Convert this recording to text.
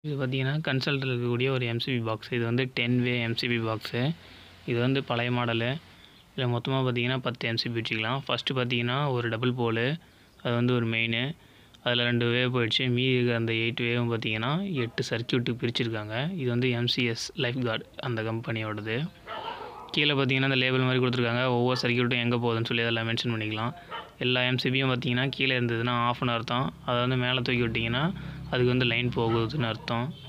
இது பார்த்தீங்கன்னா கன்சல்ட்டில் இருக்கக்கூடிய ஒரு எம்சிபி பாக்ஸ் இது வந்து டென் வே எம்சிபி பாக்ஸு இது வந்து பழைய மாடலு இதில் மொத்தமாக பார்த்தீங்கன்னா பத்து எம்சிபி வச்சுக்கலாம் ஃபஸ்ட்டு பார்த்தீங்கன்னா ஒரு டபுள் போலு அது வந்து ஒரு மெயினு அதில் ரெண்டு வேவ் போயிடுச்சு மீதி இருக்கிற அந்த எயிட் வேவும் பார்த்தீங்கன்னா எட்டு சர்க்கியூட்டுக்கு பிரிச்சிருக்காங்க இது வந்து எம்சிஎஸ் லைஃப் கார்டு அந்த கம்பெனியோடது கீழே பார்த்தீங்கன்னா அந்த லேபிள் மாதிரி கொடுத்துருக்காங்க ஒவ்வொரு சர்க்கியூட்டும் எங்கே போகுதுன்னு சொல்லி அதெல்லாம் மென்ஷன் பண்ணிக்கலாம் எல்லா எம்சிபியும் பார்த்தீங்கன்னா கீழே இருந்ததுன்னா ஆஃப்னு அர்த்தம் அதை வந்து மேலே தூக்கி விட்டிங்கன்னா அதுக்கு வந்து லைன் போகுதுன்னு அர்த்தம்